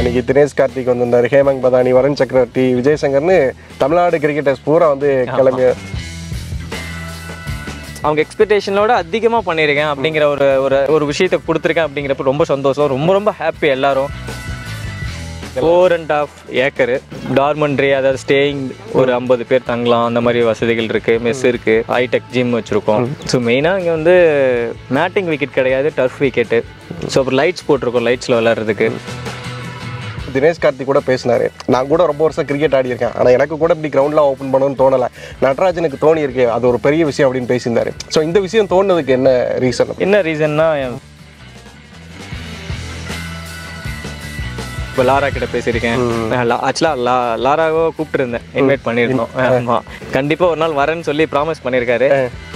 இன்னைக்கு தினேஷ் கார்த்திக் வந்திருந்தார் ஹேமங் பதானி வருண் சக்கரவர்த்தி விஜய் சங்கர்னு தமிழ்நாடு கிரிக்கெட்டர்ஸ் பூரா வந்து கிளம்பி அவங்க எக்ஸ்பெக்டேஷனோட அதிகமாக பண்ணியிருக்கேன் அப்படிங்கிற ஒரு ஒரு ஒரு விஷயத்தை கொடுத்துருக்கேன் அப்படிங்கிறப்ப ரொம்ப சந்தோஷம் ரொம்ப ரொம்ப ஹாப்பி எல்லாரும் four and half acre dormitory அதாவது ஸ்டேயிங் ஒரு ஐம்பது பேர் தங்கலாம் அந்த மாதிரி வசதிகள் இருக்குது மெஸ் இருக்குது ஹைடெக் ஜிம் வச்சுருக்கோம் ஸோ மெயினாக இங்கே வந்து மேட்டிங் விக்கெட் கிடையாது டர்ஃப் விக்கெட்டு ஸோ அப்புறம் லைட்ஸ் போட்டிருக்கோம் லைட்ஸில் விளாட்றதுக்கு தினேஷ் கார்த்திக் கூட பேசினாரு நான் கூட ரொம்ப வருஷம் கிரிக்கெட் ஆடி இருக்கேன் ஆனால் எனக்கு கூட இப்படி கிரவுண்ட்லாம் ஓப்பன் பண்ணணும்னு தோணலை நடராஜனுக்கு தோணி இருக்கு அது ஒரு பெரிய விஷயம் அப்படின்னு பேசியிருந்தாரு ஸோ இந்த விஷயம் தோணுனதுக்கு என்ன ரீசன் என்ன ரீசன்னா இப்போ லாரா கிட்ட பேசியிருக்கேன் ஆக்சுவலாக லா லாராவோ கூப்பிட்டுருந்தேன் இன்வைட் பண்ணியிருந்தோம் ஆமாம் கண்டிப்பாக ஒரு நாள் வரேன்னு சொல்லி ப்ராமிஸ் பண்ணியிருக்காரு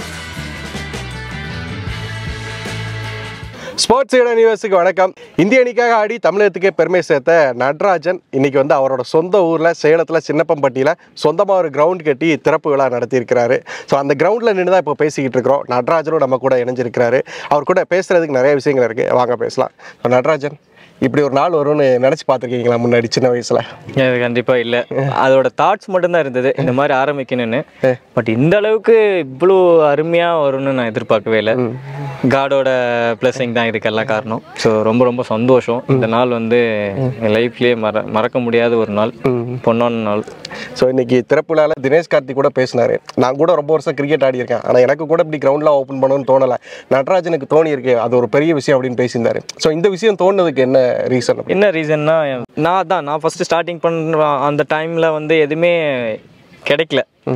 ஸ்போர்ட்ஸ் இட நியூஸுக்கு வணக்கம் இந்திய அணிக்காக ஆடி தமிழகத்துக்கே பெருமை சேர்த்த நடராஜன் இன்னைக்கு வந்து அவரோட சொந்த ஊரில் சேலத்தில் சின்னப்பம்பட்டியில் சொந்தமாக ஒரு கிரவுண்ட் கட்டி திறப்பு விழா நடத்தியிருக்கிறாரு ஸோ அந்த கிரவுண்டில் நின்று தான் இப்போ பேசிக்கிட்டு இருக்கிறோம் நடராஜனும் நம்ம கூட இணைஞ்சிருக்கிறாரு அவர் கூட பேசுறதுக்கு நிறைய விஷயங்கள் இருக்குது வாங்க பேசலாம் So, நடராஜன் இப்படி ஒரு நாள் வரும்னு நினச்சி பார்த்துருக்கீங்களா முன்னாடி சின்ன வயசில் அது கண்டிப்பாக இல்லை அதோட தாட்ஸ் மட்டும்தான் இருந்தது இந்த மாதிரி ஆரம்பிக்கணும்னு பட் இந்த அளவுக்கு இவ்வளோ அருமையாக வரும்னு நான் எதிர்பார்க்கவே இல்லை காடோட பிளஸிங் தான் இதுக்கெல்லாம் காரணம் ஸோ ரொம்ப ரொம்ப சந்தோஷம் இந்த நாள் வந்து என் லைஃப்லேயே மற மறக்க முடியாத ஒரு நாள் பொன்னான நாள் ஸோ இன்னைக்கு திறப்பு விழாவில் தினேஷ் கார்த்திக் கூட பேசினாரு நான் கூட ரொம்ப வருஷம் கிரிக்கெட் ஆடி இருக்கேன் ஆனால் எனக்கு கூட இப்படி கிரவுண்ட்லாம் ஓப்பன் பண்ணணும்னு தோணலை நடராஜனுக்கு தோணி இருக்கு அது ஒரு பெரிய விஷயம் அப்படின்னு பேசியிருந்தாரு ஸோ இந்த விஷயம் தோணுனதுக்கு என்ன ரீசன் என்ன ரீசன்னா நான் தான் நான் ஃபஸ்ட்டு ஸ்டார்டிங் பண்ணுற அந்த டைமில் வந்து எதுவுமே கிடைக்கல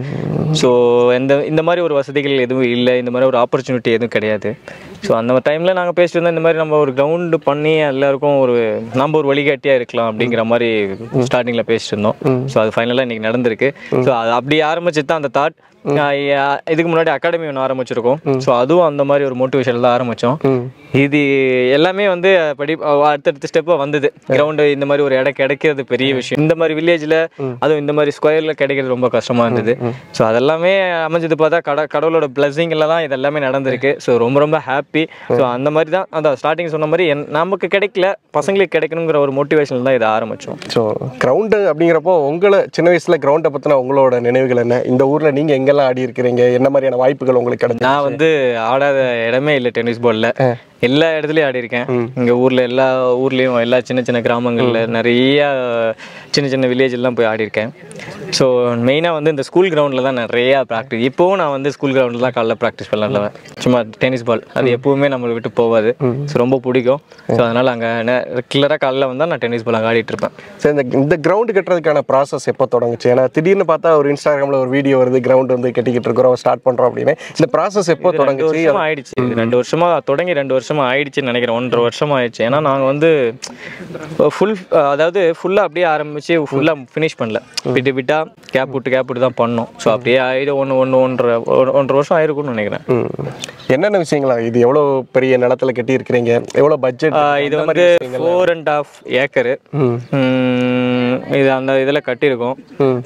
ஸோ இந்த இந்த மாதிரி ஒரு வசதிகள் எதுவும் இல்லை இந்த மாதிரி ஒரு ஆப்பர்ச்சுனிட்டி எதுவும் கிடையாது ஸோ அந்த டைமில் நாங்கள் பேசிட்டு இருந்தோம் இந்த மாதிரி நம்ம ஒரு கிரவுண்டு பண்ணி எல்லாருக்கும் ஒரு நம்ம ஒரு வழிகாட்டியாக இருக்கலாம் அப்படிங்கிற மாதிரி ஸ்டார்டிங்கில் பேசிட்டு இருந்தோம் ஸோ அது ஃபைனலாக இன்றைக்கி நடந்திருக்கு ஸோ அது அப்படி ஆரம்பிச்சு தான் அந்த தாட் இதுக்கு முன்னாடி அகாடமி ஒன்று ஆரம்பிச்சிருக்கோம் ஸோ அதுவும் அந்த மாதிரி ஒரு மோட்டிவேஷன் தான் ஆரம்பித்தோம் இது எல்லாமே வந்து படி அடுத்தடுத்த ஸ்டெப்பாக வந்தது கிரவுண்டு இந்த மாதிரி ஒரு இடம் கிடைக்கிறது பெரிய விஷயம் இந்த மாதிரி வில்லேஜில் அதுவும் இந்த மாதிரி ஸ்கொயரில் கிடைக்கிறது ரொம்ப கஷ்டமாக இருந்தது ஸோ அதெல்லாமே அமைஞ்சது பார்த்தா கட கடவுளோட பிளஸிங்கில் தான் இது எல்லாமே நடந்திருக்கு ஸோ ரொம்ப ரொம்ப ஹாப்பி ஸோ அந்த மாதிரி தான் அதான் ஸ்டார்டிங் சொன்ன மாதிரி என் நமக்கு கிடைக்கல பசங்களுக்கு கிடைக்கணுங்கிற ஒரு மோட்டிவேஷன் தான் இதை ஆரம்பித்தோம் ஸோ கிரவுண்டு அப்படிங்கிறப்போ உங்களை சின்ன வயசில் கிரவுண்டை பற்றின உங்களோட நினைவுகள் என்ன இந்த ஊரில் நீங்கள் எங்கெல்லாம் ஆடி இருக்கிறீங்க என்ன மாதிரியான வாய்ப்புகள் உங்களுக்கு கிடைச்சு நான் வந்து ஆடாத இடமே இல்லை டென்னிஸ் பால்ல எல்லா இடத்துலயும் ஆடி இருக்கேன் இங்க ஊர்ல எல்லா ஊர்லயும் எல்லா சின்ன சின்ன கிராமங்கள்ல நிறைய சின்ன சின்ன வில்லேஜ் எல்லாம் போய் ஆடி இருக்கேன் ஸோ மெயினா வந்து இந்த ஸ்கூல் கிரவுண்ட்ல தான் நிறைய ப்ராக்டிஸ் இப்போவும் நான் வந்து ஸ்கூல் கிரவுண்ட்ல தான் காலைல ப்ராக்டிஸ் பண்ணலாம் சும்மா டென்னிஸ் பால் அது எப்பவுமே நம்மளை விட்டு போகாது ஸோ ரொம்ப பிடிக்கும் ஸோ அதனால அங்கே ரெகுலராக காலைல வந்தால் நான் டென்னிஸ் பால் அங்கே ஆடிட்டு இருப்பேன் சரி இந்த இந்த கிரவுண்டு கட்டுறதுக்கான ப்ராசஸ் எப்போ தொடங்குச்சு ஏன்னா திடீர்னு பார்த்தா ஒரு இன்ஸ்டாகிராமில் ஒரு வீடியோ வருது கிரவுண்ட் வந்து கட்டிக்கிட்டு இருக்கிறோம் ஸ்டார்ட் பண்ணுறோம் அப்படின்னு இந்த ப்ராசஸ் எப்போ ரெண்டு தொடங்குச்சு வருஷமா ஆயிடுச்சு இது ரெண்டு வருஷமா தொடங்கி ரெண்டு வருஷமா ஆயிடுச்சுன்னு நினைக்கிறேன் ஒன்றரை வருஷமா ஆயிடுச்சு ஏன்னா நாங்கள் வந்து ஃபுல் அதாவது ஃபுல்லாக அப்படியே ஆரம்பிச்சு ஃபுல்லாக ஃபினிஷ் பண்ணல விட்டு விட்டா கேப் விட்டு கேப் விட்டு தான் பண்ணோம் ஸோ அப்படியே ஆயிடும் ஒன்று ஒன்று ஒன்றரை ஒரு- ஒன்றரை வருஷம் ஆயிருக்கும்னு நினைக்கிறேன் ம். என்னென்ன விஷயங்களா இது எவ்வளோ பெரிய நிலத்துல கட்டி இருக்கிறீங்க எவ்வளோ பட்ஜெட் ஆஹ் இது வந்து ஃபோர் அண்ட் ஆஃப் ஏக்கரு இது அந்த இதில் கட்டியிருக்கோம்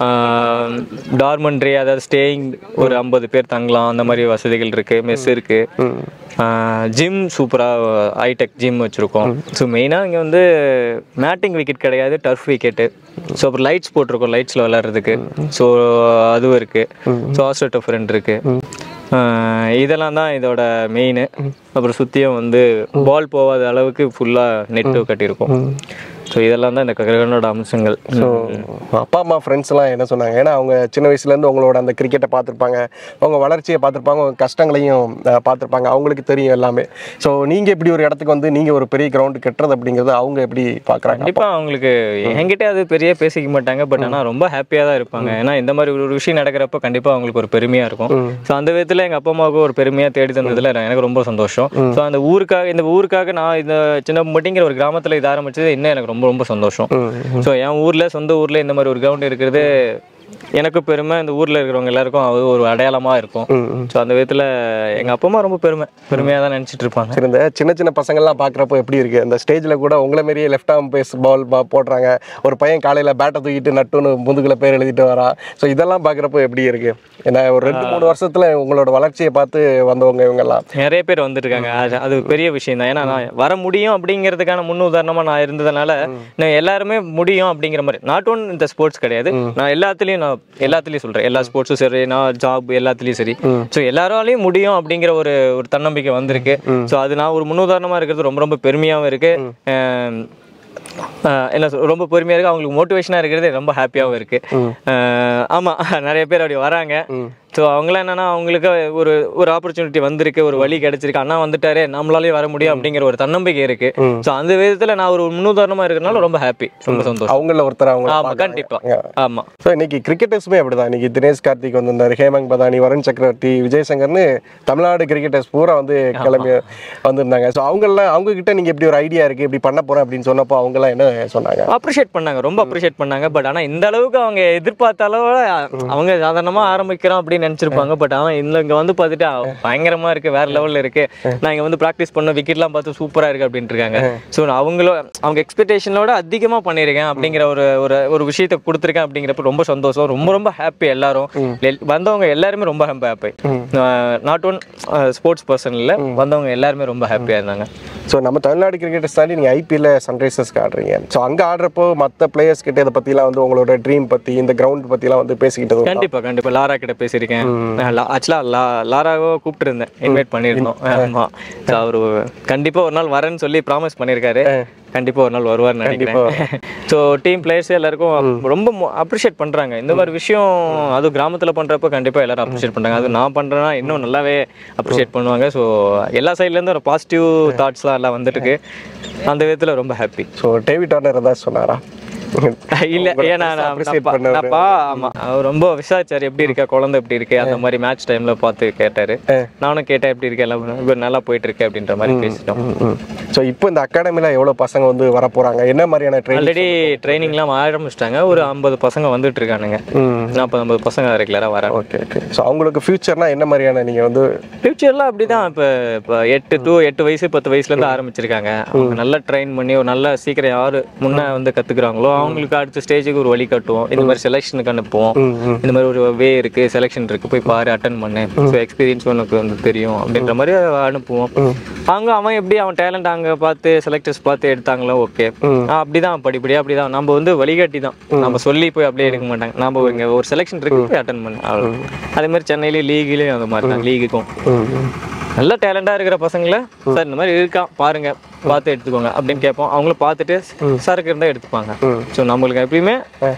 டார்மண்ட்ரி அதாவது ஸ்டேயிங் ஒரு ஐம்பது பேர் தங்கலாம் அந்த மாதிரி வசதிகள் இருக்குது மெஸ் இருக்குது ஜிம் சூப்பராக ஹைடெக் ஜிம் வச்சுருக்கோம் ஸோ மெயினாக இங்கே வந்து மேட்டிங் விக்கெட் கிடையாது டர்ஃப் விக்கெட்டு ஸோ அப்புறம் லைட்ஸ் போட்டிருக்கோம் லைட்ஸில் விளாட்றதுக்கு ஸோ அதுவும் இருக்குது ஸோ ஆஸ்ட்ரேட்டோ ஃப்ரெண்ட் இருக்குது ஆஹ் இதெல்லாம் தான் இதோட மெயின் அப்புறம் சுற்றியும் வந்து பால் போகாத அளவுக்கு ஃபுல்லாக நெட்டு கட்டியிருக்கோம் ஸோ இதெல்லாம் தான் இந்த கிரகணோட அம்சங்கள் ஸோ அப்பா அம்மா ஃப்ரெண்ட்ஸ் எல்லாம் என்ன சொன்னாங்க ஏன்னா அவங்க சின்ன வயசுலேருந்து உங்களோட அந்த கிரிக்கெட்டை பார்த்துருப்பாங்க அவங்க வளர்ச்சியை பார்த்துருப்பாங்க உங்க கஷ்டங்களையும் அஹ், பார்த்திருப்பாங்க அவங்களுக்கு தெரியும் எல்லாமே ஸோ நீங்கள் இப்படி ஒரு இடத்துக்கு வந்து நீங்கள் ஒரு பெரிய கிரவுண்டு கட்டுறது அப்படிங்கிறது அவங்க எப்படி பார்க்குறாங்க கண்டிப்பாக அவங்களுக்கு என்கிட்ட அது பெரிய பேசிக்க மாட்டாங்க பட் ஆனால் ரொம்ப ஹாப்பியாக தான் இருப்பாங்க ஏன்னா இந்த மாதிரி ஒரு விஷயம் நடக்கிறப்ப கண்டிப்பாக அவங்களுக்கு ஒரு பெருமையாக இருக்கும் ஸோ அந்த விதத்தில் எங்கள் அப்பா அம்மாவுக்கு ஒரு பெருமையாக தேடி தந்ததில் எனக்கு ரொம்ப சந்தோஷம் ஸோ அந்த ஊருக்காக இந்த ஊருக்காக நான் இந்த சின்ன மட்டிங்கிற ஒரு கிராமத்தில் இது ஆரம்பிச்சது இன்னும் எனக்கு ரொம்ப ரொம்ப சந்தோஷம் ஸோ என் ஊரில் சொந்த ஊரில் இந்த மாதிரி ஒரு கிரவுண்ட் இருக்கிறது எனக்கும் பெருமை இந்த ஊரில் இருக்கிறவங்க எல்லாருக்கும் அது ஒரு அடையாளமாக இருக்கும் ம், ம். ஸோ அந்த விதத்தில் எங்கள் அப்பா அம்மா ரொம்ப பெருமை பெருமையாக தான் நினச்சிட்டு இருப்பாங்க சரி இந்த சின்ன சின்ன பசங்கள்லாம் பார்க்குறப்போ எப்படி இருக்கு அந்த ஸ்டேஜில் கூட உங்களை மாரியே லெஃப்ட் ஆர்ம் பேஸ் பால் போடுறாங்க ஒரு பையன் காலையில் பேட்டை தூக்கிட்டு நட்டுன்னு முதுகுல பேர் எழுதிட்டு வரா ஸோ இதெல்லாம் பார்க்குறப்போ எப்படி இருக்கு ஏன்னா ஒரு ரெண்டு மூணு வருஷத்துல உங்களோட வளர்ச்சியை பார்த்து வந்தவங்க இவங்கெல்லாம் நிறைய பேர் வந்துருக்காங்க அது அது பெரிய விஷயம் தான் ஏன்னா நான் வர முடியும் அப்படிங்கிறதுக்கான முன் உதாரணமாக நான் இருந்ததுனால நான் எல்லாருமே முடியும் அப்படிங்கிற மாதிரி நாட் ஒன் இந்த ஸ்போர்ட்ஸ் கிடையாது நான் எல்லாத்துலேயும் நான் எல்லாத்துலேயும் சொல்கிறேன் எல்லா ஸ்போர்ட்ஸும் சரி நான் ஜாப் எல்லாத்துலேயும் சரி ஸோ எல்லாராலையும் முடியும் அப்படிங்கிற ஒரு ஒரு தன்னம்பிக்கை வந்திருக்கு ஸோ அது நான் ஒரு முன்னுதாரணமாக இருக்கிறது ரொம்ப ரொம்ப பெருமையாகவும் இருக்கு அஹ் ஆஹ் என்ன சொல் ரொம்ப பொறுமையாக இருக்கு அவங்களுக்கு மோட்டிவேஷனாக இருக்கிறது ரொம்ப ஹாப்பியாகவும் இருக்கு ஆஹ் ஆமா நிறைய பேர் அப்படி வராங்க ஸோ அவங்களாம் என்னன்னா அவங்களுக்கு ஒரு ஒரு ஆப்பர்ச்சுனிட்டி வந்திருக்கு ஒரு வழி கிடைச்சிருக்கு அண்ணா வந்துட்டாரு நம்மளாலேயும் வர முடியும் அப்படிங்கிற ஒரு தன்னம்பிக்கை இருக்கு ஸோ அந்த விதத்துல நான் ஒரு முன்னுதாரணமா இருக்கிறதுனால ரொம்ப ஹாப்பி ரொம்ப சந்தோஷம் அவங்கள ஒருத்தர் அவங்க ஆமா கண்டிப்பா ஆமா ஸோ இன்னைக்கு கிரிக்கெட்டர்ஸுமே அப்படிதான் இன்னைக்கு தினேஷ் கார்த்திக் வந்திருந்தாரு ஹேமங் பதானி வருண் சக்கரவர்த்தி விஜய் சங்கர்னு தமிழ்நாடு கிரிக்கெட்டர்ஸ் பூரா வந்து கிளம்பி வந்திருந்தாங்க ஸோ அவங்கெல்லாம் அவங்க கிட்ட நீங்க இப்படி ஒரு ஐடியா இருக்கு இப்படி பண்ண போறேன் அப்படின்னு சொன்னப்போ அவங்கெல்லாம் என்ன சொன்னாங்க அப்ரிஷியேட் பண்ணாங்க ரொம்ப அப்ரிஷியேட் பண்ணாங்க பட் ஆனா இந்த அளவுக்கு அவங்க எதிர்பார்த்த அளவுல அவங்க சாதாரணமா ஆரம்பிக்கிறோம் அப்படின்னு நினைச்சிருப்பாங்க பட் ஆனா இந்த இங்க வந்து பார்த்துட்டு அ- பயங்கரமா இருக்கு வேற லெவல்ல இருக்கு நான் இங்க வந்து ப்ராக்டிஸ் பண்ண விக்கெட்லாம் பார்த்து சூப்பரா இருக்கு அப்படின்ட்டு இருக்காங்க ஸோ அவங்களோ அவங்க எக்ஸ்பெக்டேஷனோட அதிகமா பண்ணியிருக்கேன் அப்படிங்கிற ஒரு ஒரு ஒரு விஷயத்தை கொடுத்துருக்கேன் அப்படிங்கிறப்ப ரொம்ப சந்தோஷம் ரொம்ப ரொம்ப ஹாப்பி எல்லாரும் எல்- வந்தவங்க எல்லாருமே ரொம்ப ஹாப்பி நாட் ஒன் ஸ்போர்ட்ஸ் பர்சன்ல வந்தவங்க எல்லாருமே ரொம்ப ஹாப்பியா இருந்தாங்க ஸோ நம்ம தமிழ்நாடு கிரிக்கெட்டர்ஸ் தாண்டி நீங்கள் ஐபிஎல்ல சன்ரைசர்ஸ்க்கு ஆடுறீங்க ஸோ அங்கே ஆடுறப்போ மற்ற பிளேயர்ஸ் கிட்ட இதை பற்றிலாம் வந்து உங்களோட ட்ரீம் பத்தி இந்த கிரவுண்ட் பற்றிலாம் வந்து பேசிக்கிட்டது உண்டா? கண்டிப்பா கண்டிப்பா லாரா கிட்ட பேசியிருக்கேன் ஆக்சுவலா லா லாராவோ கூப்பிட்டு இருந்தேன் இன்வைட் பண்ணியிருந்தோம் ஆமா So அவரு கண்டிப்பா ஒரு நாள் வரேன்னு சொல்லி ப்ராமிஸ் பண்ணியிருக்காரு கண்டிப்பா ஒரு நாள் வருவார்னு நினைக்கிறேன் ஸோ டீம் பிளேயர்ஸ் எல்லாருக்கும் ரொம்ப அப்ரிஷியேட் பண்றாங்க இந்த மாதிரி விஷயம் அது கிராமத்துல பண்றப்ப கண்டிப்பா எல்லாரும் அப்ரிஷியேட் பண்றாங்க அது நான் பண்றேன்னா இன்னும் நல்லாவே அப்ரிஷியேட் பண்ணுவாங்க ஸோ எல்லா சைட்ல இருந்து ஒரு பாசிட்டிவ் தாட்ஸ்லாம் எல்லாம் வந்துட்டு இருக்கு அந்த விதத்துல ரொம்ப ஹாப்பி ஸோ டேவிட் டார்னர் ஏதாவது சொன்னாரா இல்ல உங்களை ஏன்னா பெருசா நான் appreciate நான் பண்ணவரு. நான் பா ஆமா அவர் ரொம்ப விசாரிச்சாரு எப்படி இருக்கா குழந்தை எப்படி இருக்கு அந்த மாதிரி மேட்ச் டைம்ல பார்த்து கேட்டாரு நானும் கேட்டேன் எப்படி இருக்கு எல்லாம் இப்ப நல்லா போயிட்டு இருக்கு அப்படின்ற மாதிரி பேசிட்டோம் ஸோ இப்போ இந்த அகாடமியில் எவ்வளோ பசங்க வந்து வர போறாங்க என்ன மாதிரியான ட்ரைனிங் ஆல்ரெடி ட்ரைனிங்லாம் ஆரம்பிச்சிட்டாங்க ஒரு ஐம்பது பசங்க வந்துட்டு இருக்கானுங்க நாற்பது ஐம்பது பசங்க ரெகுலரா வராங்க ஓகே ஓகே ஸோ அவங்களுக்கு ஃபியூச்சர்னா என்ன மாதிரியான நீங்கள் வந்து ஃபியூச்சர்ல அப்படிதான் இப்போ இப்போ எட்டு டு எட்டு வயசு பத்து வயசுல இருந்து ஆரம்பிச்சிருக்காங்க அவங்க நல்லா ட்ரெயின் பண்ணி ஒரு நல்ல சீக்கிரம் யாரு முன்ன வந்து கத்துக்கிறாங்களோ அவங்களுக்கு அடுத்த ஸ்டேஜுக்கு ஒரு வழி காட்டுவோம் இந்த மாதிரி செலெக்ஷனுக்கு அனுப்புவோம் இந்த மாதிரி ஒரு வே இருக்கு செலெக்ஷன் இருக்கு போய் பாரு அட்டன் பண்ணு ஸோ எக்ஸ்பீரியன்ஸ் உனக்கு வந்து தெரியும் அப்படின்ற மாதிரி அனுப்புவோம் அவங்க அவன் எப்படி அவன் டேலண்ட் அங்க பார்த்து செலக்டர்ஸ் பார்த்து எடுத்தாங்களோ ஓகே அப்படிதான் படிப்படியா அப்படிதான் நம்ம வந்து வழிகாட்டி தான் நம்ம சொல்லி போய் அப்படியே எடுக்க மாட்டாங்க நம்ம இங்க ஒரு செலெக்ஷன் இருக்கு போய் அட்டன் பண்ணு அவ்வளோ அதே மாதிரி சென்னையில லீக்லயும் அந்த மாதிரி தான் லீகுக்கும் நல்ல டேலண்டா இருக்கிற பசங்கள சார் இந்த மாதிரி இருக்கான் பாருங்க பார்த்து எடுத்துக்கோங்க அப்படின்னு கேட்போம் அவங்களும் பார்த்துட்டு சரக்கு இருந்தால் எடுத்துப்பாங்க ஸோ நம்மளுக்கு எப்பயுமே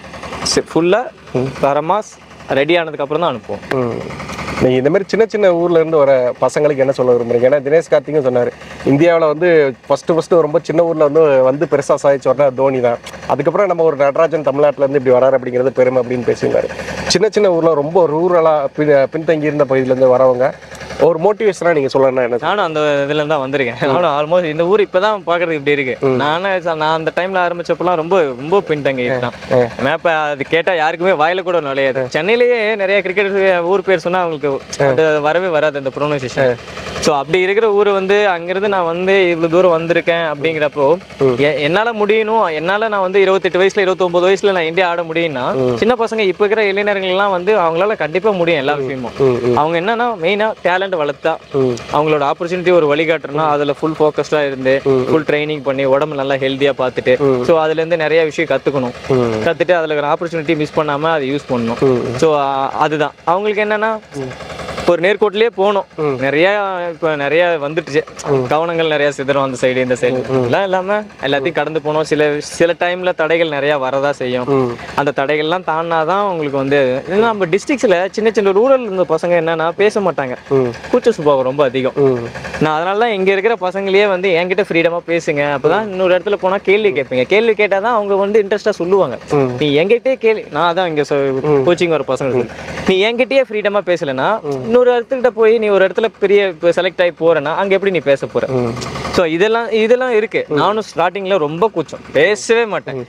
ஃபுல்லாக தரமா ரெடி ஆனதுக்கு அப்புறம் தான் அனுப்புவோம் நீங்கள் இந்த மாதிரி சின்ன சின்ன ஊர்ல இருந்து வர பசங்களுக்கு என்ன சொல்ல விரும்புறீங்க ஏன்னா தினேஷ் கார்த்திக்கும் சொன்னார் இந்தியாவில் வந்து ஃபர்ஸ்ட் ஃபர்ஸ்ட் ரொம்ப சின்ன ஊர்ல வந்து வந்து பெருசா சாதிச்சு வரனா தோனி தான் அதுக்கப்புறம் நம்ம ஒரு நடராஜன் தமிழ்நாட்டுல இருந்து இப்படி வராரு அப்படிங்கிறது பெருமை அப்படின்னு பேசியிருந்தாரு சின்ன சின்ன ஊர்ல ரொம்ப ரூரலாக பின்தங்கி இருந்த பகுதியிலேருந்து வரவங்க ஒரு மோட்டிவேஷனாக நீங்கள் சொல்லணும்னா என்ன நானும் அந்த இதுல தான் வந்திருக்கேன் நானும் ஆல்மோஸ்ட் இந்த ஊர் இப்பதான் பாக்குறது இப்படி இருக்கு நானே ச- நான் அந்த டைம்ல ஆரம்பிச்சப்பெல்லாம் ரொம்ப ரொம்ப பின்தங்கி இருக்கான் மேப்ப அது கேட்டா யாருக்குமே வாயில கூட நுழையாது சென்னையிலேயே நிறைய கிரிக்கெட் ஊர் பேர் சொன்னா அவங்களுக்கு அது வரவே வராது அந்த ப்ரொனன்சியேஷன் ஸோ அப்படி இருக்கிற ஊர் வந்து அங்கிருந்து நான் வந்து இவ்வளவு தூரம் வந்திருக்கேன் அப்படிங்கிறப்போ எ- என்னால முடியணும் என்னால நான் வந்து இருபத்தெட்டு வயசுல இருபத்தொன்பது வயசுல நான் இந்தியா ஆட முடியும்னா சின்ன பசங்க இப்ப இருக்கிற இளைஞர்கள் எல்லாம் வந்து அவங்களால கண்டிப்பா முடியும் எல்லா விஷயமும் அவங்க என்னன்னா மெயினா டேலண்ட் வளர்த்தா அவங்களோட ஆப்பர்ச்சுனிட்டி ஒரு வழிகாட்டுறனா அதுல ஃபுல் ஃபோக்கஸ்டா இருந்து ஃபுல் ட்ரைனிங் பண்ணி உடம்பு நல்லா ஹெல்த்தியா பார்த்துட்டு ஸோ அதுல இருந்து நிறைய விஷயம் கத்துக்கணும் கத்துட்டு அதுல ஒரு ஆப்பர்ச்சுனிட்டி மிஸ் பண்ணாம அதை யூஸ் பண்ணணும் ஸோ அதுதான் அவங்களுக்கு என்னன்னா ஒரு நேர்கோட்டிலே போகணும் நிறைய இப்போ நிறைய வந்துட்டுச்சு கவனங்கள் நிறைய சிதறும் அந்த சைடு இந்த சைடு எல்லாம் இல்லாம எல்லாத்தையும் கடந்து போனோம் சில சில டைம்ல தடைகள் நிறைய வரதா செய்யும் அந்த தடைகள்லாம் தாண்டினாதான் உங்களுக்கு வந்து இல்லைன்னா நம்ம டிஸ்ட்ரிக்ஸ்ல சின்ன சின்ன ரூரல் இருந்த பசங்க என்னன்னா பேச மாட்டாங்க கூச்ச சுபாவம் ரொம்ப அதிகம் நான் அதனால தான் இங்க இருக்கிற பசங்களையே வந்து என்கிட்ட ஃப்ரீடமா பேசுங்க அப்பதான் இன்னொரு இடத்துல போனா கேள்வி கேட்பீங்க கேள்வி கேட்டாதான் அவங்க வந்து இன்ட்ரெஸ்டா சொல்லுவாங்க நீ என்கிட்டயே கேள்வி நான் அதான் இங்க கோச்சிங் வர பசங்க சொல்லு. நீ என்கிட்டயே ஃப்ரீடமா பேசலனா இன்னொரு இடத்துக்கிட்ட போய் நீ ஒரு இடத்துல பெரிய செலக்ட் ஆகி போறேன்னா அங்க எப்படி நீ பேச போற ஸோ இதெல்லாம் இதெல்லாம் இருக்கு நானும் ஸ்டார்டிங்ல ரொம்ப கூச்சம் பேசவே மாட்டேன்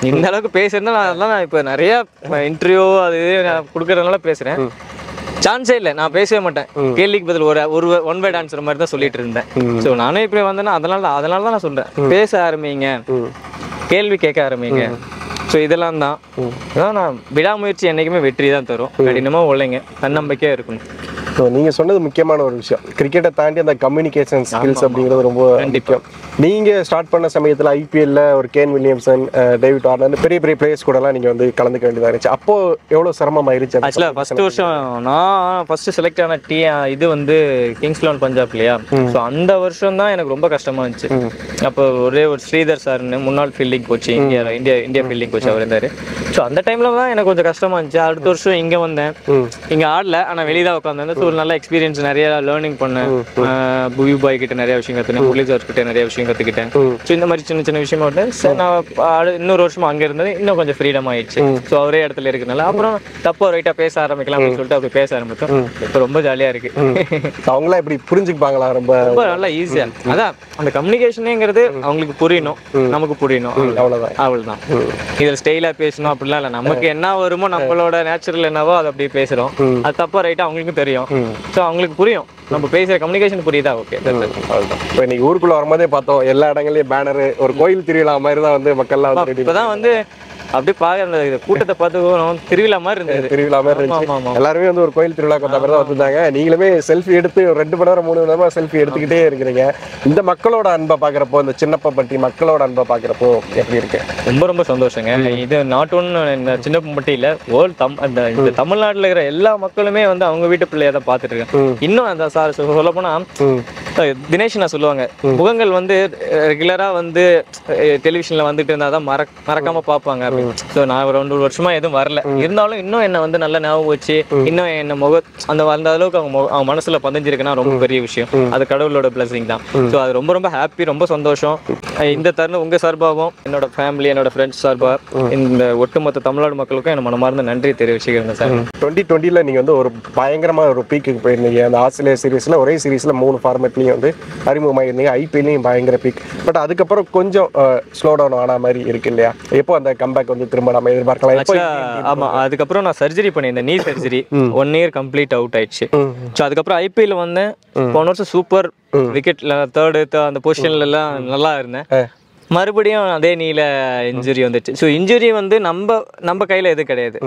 இந்த அளவுக்கு பேசுறதுனா நான் அதெல்லாம் நான் இப்போ நிறைய இன்டர்வியூ அது இது நான் கொடுக்கறதுனால பேசுறேன் சான்ஸே இல்லை நான் பேசவே மாட்டேன் கேள்விக்கு பதில் ஒரு ஒரு ஒன் வேர்ட் ஆன்சர் மாதிரி தான் சொல்லிட்டு இருந்தேன் ஸோ நானே இப்படி வந்தேன்னா அதனால அதனால தான் நான் சொல்றேன் பேச ஆரம்பிங்க கேள்வி கேட்க ஆரம்பிங்க ஸோ இதெல்லாம் தான் அதான் நான் விடாமுயற்சி என்னைக்குமே வெற்றி தான் தரும் கடினமாக உழைங்க தன்னம்பிக்கையாக இருக்கணும் ஸோ நீங்க சொன்னது முக்கியமான ஒரு விஷயம் கிரிக்கெட்டை தாண்டி அந்த கம்யூனிகேஷன் ஸ்கில்ஸ் அப்படிங்கிறது ரொம்ப முக்கியம் நீங்க ஸ்டார்ட் பண்ண சமயத்துல ஐபிஎல்ல ஒரு கேன் வில்லியம்சன் அஹ், டேவிட் வார்னர் பெரிய பெரிய பிளேயர்ஸ் கூட எல்லாம் நீங்க வந்து கலந்துக்க வேண்டியதா இருந்துச்சு அப்போ எவ்வளவு சிரமமாயிருச்சு அந்த ஆக்சுவலாக ஃபர்ஸ்ட் வருஷம் நான் ஃபர்ஸ்ட் செலக்ட் ஆன டி இது வந்து கிங்ஸ் லெவன் பஞ்சாப் இல்லையா ஸோ அந்த வருஷம் தான் எனக்கு ரொம்ப கஷ்டமா இருந்துச்சு அப்போ ஒரே ஒரு ஸ்ரீதர் சார்னு முன்னாள் fielding coach India India India fielding coach அவர் இருந்தார் ஸோ அந்த டைம்ல தான் எனக்கு கொஞ்சம் கஷ்டமா இருந்துச்சு அடுத்த வருஷம் இங்கே வந்தேன் இங்கே ஆடல ஆனால் வெளியே தான் உட்காந்தேன் ஸோ ஒரு நல்ல எக்ஸ்பீரியன்ஸ் நிறைய லேர்னிங் பண்ணேன் ஆஹ் புவி பாய் கிட்ட நிறைய விஷயம் கற்றுனேன் முரளி சார் கிட்ட நிறைய விஷயம் கற்றுக்கிட்டேன் ஸோ இந்த மாதிரி சின்ன சின்ன விஷயமா வந்து சரி நான் அடு- இன்னொரு வருஷம் அங்கே இருந்தது இன்னும் கொஞ்சம் ஃப்ரீடம் ஆயிடுச்சு ஸோ ஒரே இடத்துல இருக்கனால அப்புறம் தப்போ ரைட்டாக பேச ஆரம்பிக்கலாம் அப்படின்னு சொல்லிட்டு அப்படி பேச ஆரம்பித்தோம் இப்போ ரொம்ப ஜாலியாக இருக்கு So அவங்களாம் இப்படி புரிஞ்சுப்பாங்களா ரொம்ப ரொம்ப நல்லா ஈஸியா அதான் அந்த கம்யூனிகேஷனுங்கிறது அவங்களுக்கு புரியணும் நமக்கு புரியணும் அவ்வளவுதான் அவ்வளவுதான் இதுல ஸ்டைலா பேசணும் அப்படிலாம் இல்ல நமக்கு என்ன வருமோ நம்மளோட நேச்சுரல் என்னவோ அதை அப்படியே பேசுறோம் அது தப்பா ரைட்டா அவங்களுக்கும் தெரியும் ஸோ அவங்களுக்கு புரியும் நம்ம பேசுற கம்யூனிகேஷன் புரியுதா ஓகே அவ்வளவுதான் இப்போ இன்னைக்கு ஊருக்குள்ள வரும்போதே பார்த்தோம் எல்லா இடங்களையும் பேனரு ஒரு கோயில் திருவிழா மாதிரி தான் வந்து மக்கள்லாம் வந்து ready இப்பதான் வந்து அப்படியே பாக்க அந்த இது கூட்டத்தை பார்த்து திருவிழா மாதிரி இருந்தது திருவிழா மாதிரி ஆமா, இருந்துச்சு ஆமா, ஆமா. எல்லாருமே வந்து ஒரு கோயில் திருவிழா கொண்ட மாதிரி தான் வந்திருந்தாங்க நீங்களுமே செல்ஃபி எடுத்து ஒரு ரெண்டு மணி நேரம் மூணு மணி நேரமா செல்ஃபி எடுத்துக்கிட்டே இருக்கிறீங்க இந்த மக்களோட அன்பை பாக்குறப்போ இந்த சின்னப்ப பட்டி மக்களோட அன்பை பாக்குறப்போ எப்படி இருக்கு ரொம்ப ரொம்ப சந்தோஷங்க இது நாட் ஒன் இந்த சின்ன மட்டும் இல்ல வேர்ல்ட் தம் அந்த இந்த தமிழ்நாட்டுல இருக்கிற எல்லா மக்களுமே வந்து அவங்க வீட்டு பிள்ளைய தான் பார்த்துட்டு இருக்காங்க இன்னும் அந்த சார் சொல்ல போனா தினேஷ் நான் சொல்லுவாங்க முகங்கள் வந்து ரெகுலரா வந்து டெலிவிஷன்ல வந்துட்டு இருந்தா தான் மறக் மறக்காம பார்ப்பாங்க ஸோ நான் ஒரு ரெண்டு வருஷமா எதுவும் வரல இருந்தாலும் இன்னும் என்ன வந்து நல்ல ஞாபகம் வச்சு இன்னும் என்ன முக அந்த அந்த அளவுக்கு அவங்க முக- அவங்க மனசுல பதிஞ்சிருக்குன்னா ரொம்ப பெரிய விஷயம் அது கடவுளோட பிளஸிங் தான் ஸோ அது ரொம்ப ரொம்ப ஹாப்பி ரொம்ப சந்தோஷம் அஹ் இந்த தருணம் உங்க சார்பாகவும் என்னோட ஃபேமிலி என்னோட ஃப்ரெண்ட்ஸ் சார்பா இந்த ஒட்டுமொத்த தமிழ்நாடு மக்களுக்கும் என்ன மனமார்ந்த நன்றி தெரிவிச்சுக்கிறேன் சார் டுவெண்ட்டி டுவெண்ட்டியில் நீங்கள் வந்து ஒரு பயங்கரமாக ஒரு பீக்குக்கு போயிருந்தீங்க அந்த ஆஸ்திரேலியா சீரீஸில் ஒரே சீரீஸில் மூணு ஃபார்மேட்லேயும் வந்து அறிமுகமாயிருந்தீங்க ஐபிஎல்லையும் பயங்கர பீக் பட் அதுக்கப்புறம் கொஞ்சம் ஸ்லோ டவுன் ஆன மாதிரி இருக்கு இல்லையா எப்போ அந்த கம்பேக் வந்து திரும்ப நம்ம எதிர்பார்க்கலாம் எப்போ ஆக்சுவலா ஆமா அதுக்கப்புறம் நான் சர்ஜரி பண்ணியிருந்தேன் நீ surgery one year complete out ஆயிடுச்சு ஸோ அதுக்கப்புறம் ஐபிஎல் வந்தேன் போன வருஷம் சூப்பர் விக்கெட்ல தேர்டு அந்த பொசிஷன்ல எல்லாம் நல்லா இருந்தேன் மறுபடியும் அதே நீல இன்ஜுரி வந்துச்சு ஸோ இன்ஜுரி வந்து நம்ம நம்ம கையில எதுவும் கிடையாது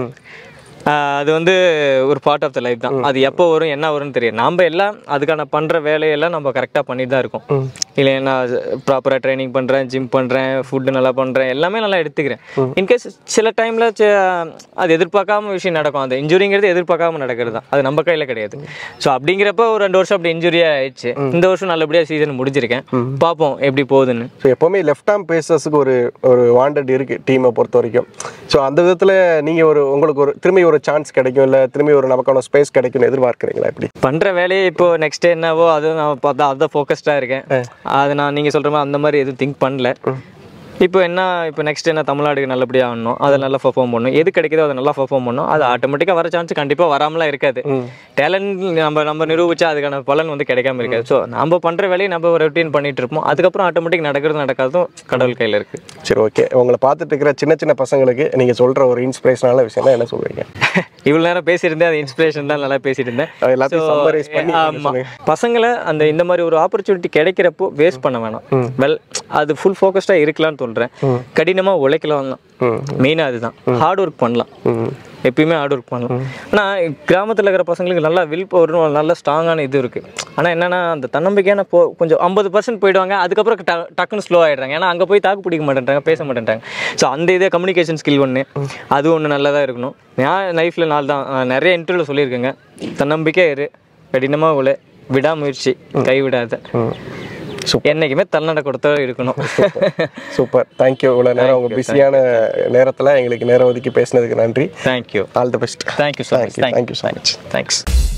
ஆஹ் அது வந்து ஒரு பார்ட் ஆஃப் த லைஃப் தான் அது எப்போ வரும் என்ன வரும்னு தெரியும் நம்ம எல்லாம் அதுக்கான பண்ற வேலையெல்லாம் நம்ம கரெக்டாக பண்ணிட்டு தான் இருக்கோம் இல்லை நான் ப்ராப்பராக ட்ரைனிங் பண்றேன் ஜிம் பண்றேன் ஃபுட்டு நல்லா பண்றேன் எல்லாமே நல்லா எடுத்துக்கிறேன் இன்கேஸ் சில டைம்ல அது எதிர்பார்க்காம விஷயம் நடக்கும் அந்த இன்ஜுரிங்கிறது எதிர்பார்க்காம நடக்கிறது தான் அது நம்ம கையில கிடையாது ஸோ அப்படிங்கிறப்ப ஒரு ரெண்டு வருஷம் அப்படி இன்ஜுரியா ஆயிடுச்சு இந்த வருஷம் நல்லபடியா சீசன் முடிஞ்சிருக்கேன் பார்ப்போம் எப்படி போகுதுன்னு ஸோ எப்போவுமே லெஃப்ட் ஆர்ம் பேசர்ஸுக்கு ஒரு ஒரு வாண்டட் இருக்கு டீமை பொறுத்த வரைக்கும் ஸோ அந்த விதத்தில் நீங்கள் ஒரு உங்களுக்கு ஒரு திரும்பி ஒரு சான்ஸ் கிடைக்கும் இல்லை திரும்பி ஒரு நமக்கான ஸ்பேஸ் கிடைக்கும்னு எதிர்பார்க்குறீங்களா எப்படி பண்ற வேலையை இப்போ நெக்ஸ்ட் என்னவோ அது நான் பார்த்தா அதை ஃபோக்கஸ்டாக இருக்கேன் அது நான் நீங்க சொல்ற மாதிரி அந்த மாதிரி எதுவும் திங்க் பண்ணல இப்போ என்ன இப்போ நெக்ஸ்ட் என்ன தமிழ்நாடுக்கு நல்லபடியாக ஆடணும் அதை நல்லா பெர்ஃபார்ம் பண்ணணும் எது கிடைக்குதோ அதை நல்லா பெர்ஃபார்ம் பண்ணணும் அது ஆட்டோமேட்டிக்காக வர சான்ஸ் கண்டிப்பாக வராமலாம் இருக்காது டேலண்ட் நம்ம நம்ம நிரூபிச்சா அதுக்கான பலன் வந்து கிடைக்காம இருக்காது ஸோ நம்ம பண்ற வேலையை நம்ம ரொட்டீன் பண்ணிட்டு இருப்போம் அதுக்கப்புறம் ஆட்டோமேட்டிக் நடக்கிறது நடக்காதும் கடவுள் கையில் இருக்கு சரி ஓகே உங்களை பார்த்துட்டு இருக்கிற சின்ன சின்ன பசங்களுக்கு நீங்கள் சொல்கிற ஒரு இன்ஸ்பிரேஷனான விஷயம் என்ன சொல்றீங்க இவ்வளவு நேரம் பேசியிருந்தேன் அது இன்ஸ்பிரேஷன் தான் நல்லா பேசிட்டு இருந்தேன் அது எல்லாத்தையும் So, summarize பண்ணி ஆமா பசங்களை அந்த இந்த மாதிரி ஒரு ஆப்பர்ச்சுனிட்டி கிடைக்கிறப்போ வேஸ்ட் பண்ண வேணாம் வெல் அது ஃபுல் ஃபோக்கஸ்டாக இருக்கலாம்னு சொல்றேன் கடினமா உழைக்கலாம் தான் மெயினாக அதுதான் ஹார்ட் ஒர்க் பண்ணலாம் எப்பயுமே ஹார்ட் ஒர்க் பண்ணலாம் ஆனால் கிராமத்தில் இருக்கிற பசங்களுக்கு நல்லா வில் பவர் நல்ல ஸ்ட்ராங்கான இது இருக்கு ஆனால் என்னன்னா அந்த தன்னம்பிக்கையான போ கொஞ்சம் ஐம்பது பர்சன்ட் போயிடுவாங்க அதுக்கப்புறம் ட- டக்குன்னு ஸ்லோ ஆயிடுறாங்க ஏன்னா அங்கே போய் தாக்கு பிடிக்க மாட்டேன்றாங்க பேச மாட்டேன்றாங்க ஸோ அந்த இதே கம்யூனிகேஷன் ஸ்கில் ஒன்று அது ஒன்று நல்லதாக இருக்கணும் நான் லைஃப்பில் நாள் தான் நான் நிறைய இன்டர்வியூவில் சொல்லியிருக்கேங்க தன்னம்பிக்கை இரு கடினமாக உள்ள விடாமுயற்சி கைவிடாத என்னைக்குமே தன்னடை கொடுத்தா இருக்கணும் சூப்பர் தேங்க்யூ இவ்வளோ நேரம் உங்கள் பிஸியான நேரத்தில் எங்களுக்கு நேரம் ஒதுக்கி பேசினதுக்கு நன்றி thank you all the best thank you so much Thank you, thank you so much. Thanks